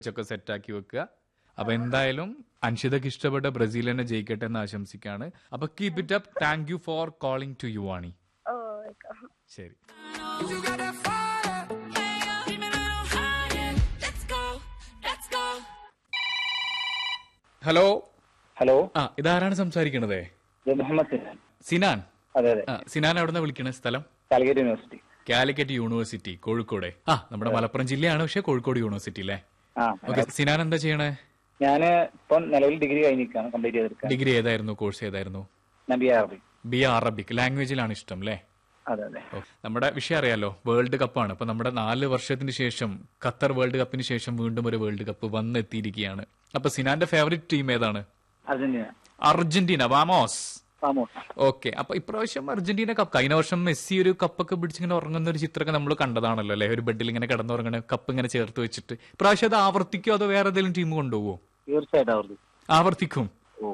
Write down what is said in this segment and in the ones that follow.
ഒക്കെ സെറ്റാക്കി വെക്കുക അപ്പൊ എന്തായാലും അൻഷിതക്ക് ഇഷ്ടപ്പെട്ട ബ്രസീൽ തന്നെ ജയിക്കട്ടെ എന്ന് ആശംസിക്കാണ് അപ്പൊ keep it up thank you for calling to you ആണി ഓ വെൽക്കം ശരി You got that fire. Keep it on higher. Let's go. Let's go. Hello hello ആ ഇതാരാണ് സംസാരിക്കണത് ഇത് മുഹമ്മദ് സിനാൻ സിനാൻ അതെ അതെ ആ സിനാൻ എവിടെ വിളിക്കണ സ്ഥലം Calicut university Calicut university Kozhikode ആ നമ്മുടെ മലപ്പുറം ജില്ലയാണ് പക്ഷെ കോഴിക്കോട് യൂണിവേഴ്സിറ്റി അല്ലേ ആ ഓക്കെ സിനാൻ എന്താ ചെയ്യണേ ഞാന് ഇപ്പൊ നിലവിൽ ഡിഗ്രി കഴിഞ്ഞിരിക്കാണ് കംപ്ലീറ്റ് ചെയ്തെടുക്കാൻ ഡിഗ്രി ഏതായിരുന്നു കോഴ്സ് ഏതായിരുന്നു നബി അറബി ബി എ അറബിക് ലാംഗ്വേജിലാണ് ഇഷ്ടം അല്ലേ അതെ അതെ ഓ, നമ്മുടെ വിഷയം അറിയാലോ വേൾഡ് കപ്പാണ് ഇപ്പൊ നമ്മുടെ നാല് വർഷത്തിന് ശേഷം ഖത്തർ വേൾഡ് കപ്പിന് ശേഷം വീണ്ടും ഒരു വേൾഡ് കപ്പ് വന്നെത്തിയിരിക്കുകയാണ് അപ്പൊ സിനാന്റെ ഫേവറേറ്റ് ടീം ഏതാണ് അർജന്റീന അർജന്റീന വാമോസ് ഫാമോസ് ഓക്കെ അപ്പൊ ഇപ്രാവശ്യം അർജന്റീന കപ്പ് കഴിഞ്ഞ വർഷം മെസ്സി ഒരു കപ്പൊക്കെ പിടിച്ചിങ്ങനെ ഉറങ്ങുന്ന ഒരു ചിത്രമൊക്കെ നമ്മൾ കണ്ടതാണല്ലോ അല്ലെ ഒരു ബെഡിൽ ഇങ്ങനെ കിടന്നുറങ്ങണ കപ്പ് ഇങ്ങനെ ചേർത്ത് വെച്ചിട്ട് ഇപ്രാവശ്യം അത് ആവർത്തിക്കോ അതോ വേറെ ഏതെങ്കിലും ടീം കൊണ്ടുപോകുമോ തീർച്ചയായിട്ടും അവർക്ക് ആവർത്തിക്കും ഓ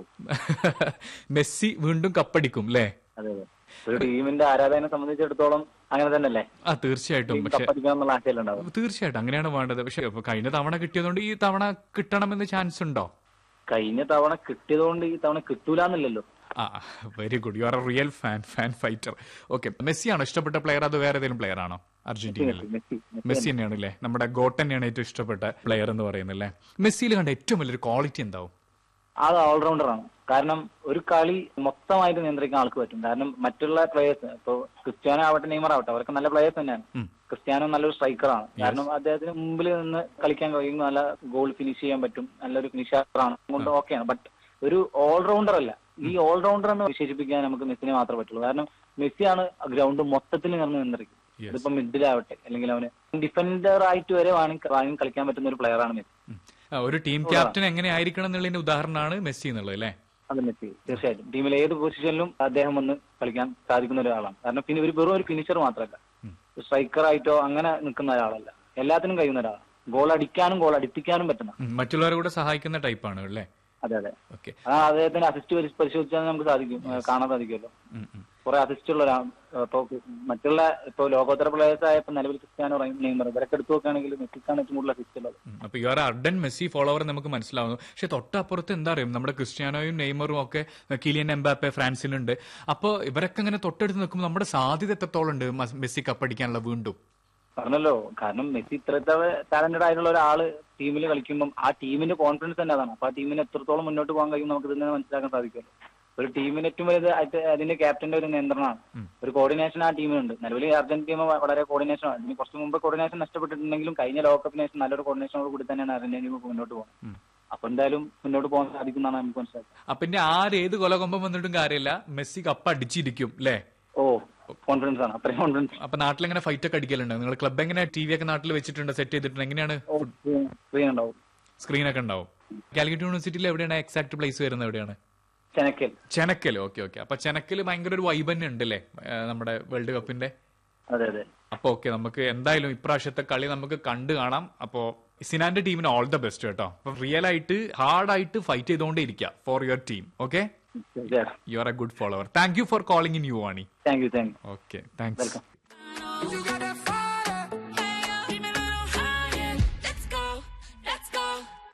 മെസ്സി വീണ്ടും കപ്പടിക്കും അല്ലേ അതെ അതെ ഒരു ടീമിന്റെ ആരാധകനെ സംബന്ധിച്ചിടത്തോളം അങ്ങനെ തന്നെയല്ലേ ആ തീർച്ചയായിട്ടും പക്ഷെ കപ്പടിക്കണം എന്നുള്ള ആശയമുണ്ടാവും തീർച്ചയായിട്ടും അങ്ങനെയാണ് വേണ്ടത് പക്ഷെ ഇപ്പൊ കഴിഞ്ഞ തവണ കിട്ടിയതുകൊണ്ട് ഈ തവണ കിട്ടണമെന്ന് ചാൻസ് ഉണ്ടോ കഴിഞ്ഞ തവണ കിട്ടിയതുകൊണ്ട് ഈ തവണ കിട്ടൂലെന്നില്ലല്ലോ ആ very good you are a real fan fan fighter okay Messi ആണോ ഇഷ്ടപ്പെട്ട പ്ലെയർ അതോ വേറെ ഏതെങ്കിലും പ്ലെയർ ആണോ അർജന്റീനയിൽ മെസ്സി മെസ്സി തന്നെയാണ് അല്ലേ നമ്മുടെ ഗോട്ട് തന്നെയാണ് ഏറ്റവും ഇഷ്ടപ്പെട്ട പ്ലെയർ എന്ന് പറയുന്നത് അല്ലേ മെസ്സിയിൽ കണ്ട ഏറ്റവും വലിയൊരു ക്വാളിറ്റി എന്താവും ആൾ ഓൾറൗണ്ടർ ആണ് കാരണം ഒരു കളി മൊത്തമായിട്ട് നിയന്ത്രിക്കാൻ ആൾക്ക് പറ്റും കാരണം മറ്റുള്ള പ്ലേയേഴ്സ് ഇപ്പൊ ക്രിസ്ത്യാനോ ആവട്ടെ നെയ്മർ ആവട്ടെ അവർക്ക് നല്ല പ്ലേയേഴ്സ് തന്നെയാണ് ഉം. ക്രിസ്ത്യാനോ നല്ലൊരു സ്ട്രൈക്കറാണ് കാരണം അദ്ദേഹത്തിന് മുമ്പിൽ നിന്ന് കളിക്കാൻ കഴിയും നല്ല ഗോൾ ഫിനിഷ് ചെയ്യാൻ പറ്റും നല്ലൊരു ഫിനിഷറാണ് അതുകൊണ്ട് ഓക്കെയാണ് ബട്ട് ഒരു ഓൾറൗണ്ടർ അല്ല ഈ ഓൾറൗണ്ടർ എന്ന് വിശേഷിപ്പിക്കാൻ നമുക്ക് മെസ്സിനെ മാത്രമേ പറ്റുള്ളൂ കാരണം മെസ്സിയാണ് ഗ്രൗണ്ട് മൊത്തത്തിൽ നിന്ന് നിയന്ത്രിക്കും Yes. ഇതിപ്പോ മിഡിലാവട്ടെ അല്ലെങ്കിൽ അവന് ഡിഫൻഡർ ആയിട്ട് വരെ വേണമെങ്കിൽ വേണമെങ്കിൽ കളിക്കാൻ പറ്റുന്ന ഒരു പ്ലെയർ ആണ് മെസ്സി ഉം. ആ, ഒരു ടീം ക്യാപ്റ്റൻ എങ്ങനെ ആയിരിക്കണം എന്നുള്ളതിന്റെ ഉദാഹരണമാണ് മെസ്സി എന്നുള്ളത് അല്ലേ അത് മെസ്സി തീർച്ചയായിട്ടും ടീമിൽ ഏത് പൊസിഷനിലും അദ്ദേഹം വന്ന് കളിക്കാൻ സാധിക്കുന്ന ഒരാളാണ് കാരണം പിന്നെ ഒരു വെറും ഒരു ഫിനിഷർ മാത്രമല്ല ഉം. സ്ട്രൈക്കർ ആയിട്ടോ അങ്ങനെ നിൽക്കുന്ന ഒരാളല്ല എല്ലാത്തിനും കഴിയുന്ന ഒരാളാണ് ഗോൾ അടിക്കാനും ഗോൾ അടിപ്പിക്കാനും പറ്റുന്ന ഉം. മറ്റുള്ളവരെ കൂടെ സഹായിക്കുന്ന ടൈപ്പാണ് അല്ലേ അതെ അതെ ഓക്കെ ആ അദ്ദേഹത്തിന്റെ അസിസ്റ്റ് പരിശോധിച്ചാൽ നമുക്ക് സാധിക്കും ഏഹ് കാണാൻ സാധിക്കുമല്ലോ കുറെ അസിസ്റ്റ് ഉള്ള ഒരാൾ ഇപ്പൊ മറ്റുള്ള ഇപ്പൊ ലോകോത്തര പ്ലേയേഴ്സ് ആയ ഇപ്പൊ നിലവിൽ ക്രിസ്ത്യാനോ നെയ്മർ ഇവരൊക്കെ എടുത്തു നോക്കുകയാണെങ്കിൽ മെസ്സിക്കാണ് ഏറ്റവും കൂടുതൽ അസിസ്റ്റ് ഉള്ളത് അപ്പൊ you are ardent Messi follower നമുക്ക് മനസ്സിലാവുന്നു പക്ഷെ തൊട്ടപ്പുറത്ത് എന്താ അറിയും നമ്മുടെ ക്രിസ്ത്യാനോയും നെയ്മറും ഒക്കെ കിലിയൻ എംബാപ്പെ ഫ്രാൻസിലുണ്ട് അപ്പൊ ഇവരൊക്കെ ഇങ്ങനെ തൊട്ടടുത്ത് നിൽക്കുമ്പോൾ നമ്മുടെ സാധ്യത എത്രത്തോളം ഉണ്ട് മസ്- മെസ്സി കപ്പടിക്കാനുള്ള വീണ്ടും പറഞ്ഞല്ലോ കാരണം മെസ്സി ഇത്രത്തെ ടാലന്റഡ് ആയിട്ടുള്ള ഒരാള് ടീമിൽ കളിക്കുമ്പോൾ ആ ടീമിന്റെ കോൺഫിഡൻസ് തന്നെ അതാണ് അപ്പൊ ആ ടീമിന് എത്രത്തോളം മുന്നോട്ട് പോകാൻ കഴിയും നമുക്ക് ഇതിനെ മനസ്സിലാക്കാൻ സാധിക്കുമല്ലോ ഒരു ടീമിന് ഏറ്റവും വലുത് അത് അതിന്റെ ക്യാപ്റ്റന്റെ ഒരു നിയന്ത്രണമാണ് ഒരു കോർഡിനേഷൻ ആ ടീമിനുണ്ട് നിലവിൽ അർജന്റീന വളരെ കോർഡിനേഷൻ ആണ് ഇതിന് കുറച്ച് മുമ്പ് കോർഡിനേഷൻ നഷ്ടപ്പെട്ടിട്ടുണ്ടെങ്കിലും കഴിഞ്ഞ ലോകകപ്പിന് ശേഷം നല്ലൊരു കോർഡിനേഷനോട് കൂടി തന്നെയാണ് അർജന്റീന മുന്നോട്ട് പോകുന്നത് അപ്പൊ എന്തായാലും മുന്നോട്ട് പോകാൻ സാധിക്കുന്നതാണ് നമുക്ക് മനസ്സിലാക്കുന്നത് അപ്പൊ പിന്നെ ആരേത് കൊലകൊമ്പം വന്നിട്ടും കാര്യമില്ല മെസ്സി കപ്പ് അടിച്ചിരിക്കും അല്ലേ ഓ കോൺഫിഡൻസ് ആണ് അത്രയും കോൺഫിഡൻസ് അപ്പൊ നാട്ടിൽ എങ്ങനെ ഫൈറ്റ് ഒക്കെ അടിക്കലുണ്ട് നിങ്ങൾ ക്ലബ് എങ്ങനെ ടി വി ഒക്കെ നാട്ടിൽ വെച്ചിട്ടുണ്ട് സെറ്റ് ചെയ്തിട്ടുണ്ട് എങ്ങനെയാണ് ഫ്രീ ഉണ്ടാവും സ്ക്രീൻ ഒക്കെ ഉണ്ടാവും കാലിക്കറ്റ് യൂണിവേഴ്സിറ്റിയിൽ എവിടെയാണ് എക്സാക്ട് പ്ലേസ് വരുന്നത് എവിടെയാണ് ചെനക്കൽ ചെനക്കൽ ഓക്കെ ഓക്കെ അപ്പൊ ചെനക്കൽ ഭയങ്കര ഒരു വൈബ് തന്നെ ഉണ്ട് അല്ലേ ഏഹ് നമ്മുടെ വേൾഡ് കപ്പിന്റെ അതെ അതെ അപ്പൊ ഓക്കെ നമുക്ക് എന്തായാലും ഇപ്രാവശ്യത്തെ കളി നമുക്ക് കണ്ടു കാണാം അപ്പോ സിനാന്റെ ടീമിന് ഓൾ ദ ബെസ്റ്റ് കേട്ടോ അപ്പൊ റിയൽ ആയിട്ട് ഹാർഡ് ആയിട്ട് ഫൈറ്റ് ചെയ്തുകൊണ്ടേ ഇരിക്കുക ഫോർ യുവർ ടീം ഓക്കെ തീർച്ചയായിട്ടും you are a good follower thank you for calling in you ആണി thank you thank you okay thanks welcome You got that fire. Keep it on higher. Let's go. Let's go.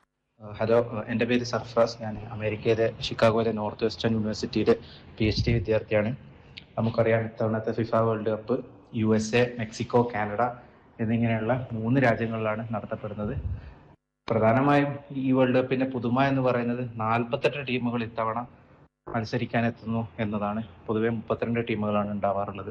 Hello എൻ്റെ പേര് സർഫറാസ് ഞാൻ അമേരിക്കയിലെ ഷിക്കാഗോയിലെ north western യൂണിവേഴ്സിറ്റിയിലെ P H D വിദ്യാർത്ഥിയാണ് നമുക്കറിയാം ഇത്തവണത്തെ FIFA world cup U S A Mexico Canada എന്നിങ്ങനെയുള്ള മൂന്ന് രാജ്യങ്ങളിലാണ് നടത്തപ്പെടുന്നത് പ്രധാനമായും ഈ വേൾഡ് കപ്പിന്റെ പുതുമ എന്ന് പറയുന്നത് നാൽപ്പത്തെട്ട് ടീമുകൾ ഇത്തവണ മത്സരിക്കാൻ എത്തുന്നു എന്നതാണ് പൊതുവെ മുപ്പത്തിരണ്ട് ടീമുകളാണ് ഉണ്ടാവാറുള്ളത്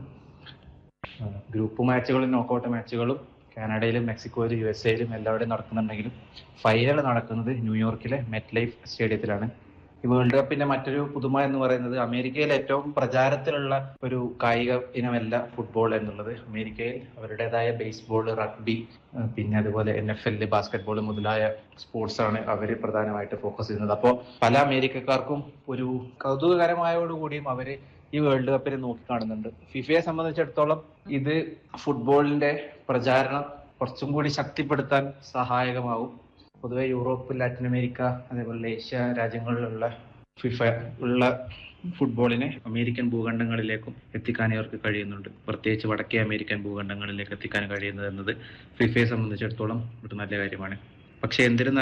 ഏഹ് ഗ്രൂപ്പ് മാച്ചുകളും നോക്കൗട്ട് മാച്ചുകളും കാനഡയിലും മെക്സിക്കോയിലും യു എസ് എയിലും എല്ലാവിടെയും നടക്കുന്നുണ്ടെങ്കിലും ഫൈനൽ നടക്കുന്നത് ന്യൂയോർക്കിലെ മെറ്റ് ലൈഫ് സ്റ്റേഡിയത്തിലാണ് ഈ വേൾഡ് കപ്പിന്റെ മറ്റൊരു പുതുമ എന്ന് പറയുന്നത് അമേരിക്കയിൽ ഏറ്റവും പ്രചാരത്തിലുള്ള ഒരു കായിക ഇനമല്ല ഫുട്ബോൾ എന്നുള്ളത് അമേരിക്കയിൽ അവരുടേതായ ബേസ്ബോൾ റഗ്ബി ഏഹ് പിന്നെ അതുപോലെ എൻ എഫ് എൽ ബാസ്കറ്റ്ബോൾ മുതലായ സ്പോർട്സ് ആണ് അവർ പ്രധാനമായിട്ട് ഫോക്കസ് ചെയ്യുന്നത് അപ്പോൾ പല അമേരിക്കക്കാർക്കും ഒരു കൗതുകകരമായോടുകൂടിയും അവര് ഈ വേൾഡ് കപ്പിനെ നോക്കിക്കാണുന്നുണ്ട് ഫിഫയെ സംബന്ധിച്ചിടത്തോളം ഇത് ഫുട്ബോളിന്റെ പ്രചാരണം കുറച്ചും കൂടി ശക്തിപ്പെടുത്താൻ സഹായകമാവും പൊതുവെ യൂറോപ്പ് ലാറ്റിൻ അമേരിക്ക അതേപോലെ ഏഷ്യ രാജ്യങ്ങളിലുള്ള ഫിഫ ഉള്ള ഫുട്ബോളിനെ അമേരിക്കൻ ഭൂഖണ്ഡങ്ങളിലേക്കും എത്തിക്കാൻ ഇവർക്ക് കഴിയുന്നുണ്ട് പ്രത്യേകിച്ച് വടക്കേ അമേരിക്കൻ ഭൂഖണ്ഡങ്ങളിലേക്ക് എത്തിക്കാൻ കഴിയുന്നത് എന്നത് ഫിഫയെ സംബന്ധിച്ചിടത്തോളം ഒരു നല്ല കാര്യമാണ് പക്ഷെ എന്തിരുന്നാലും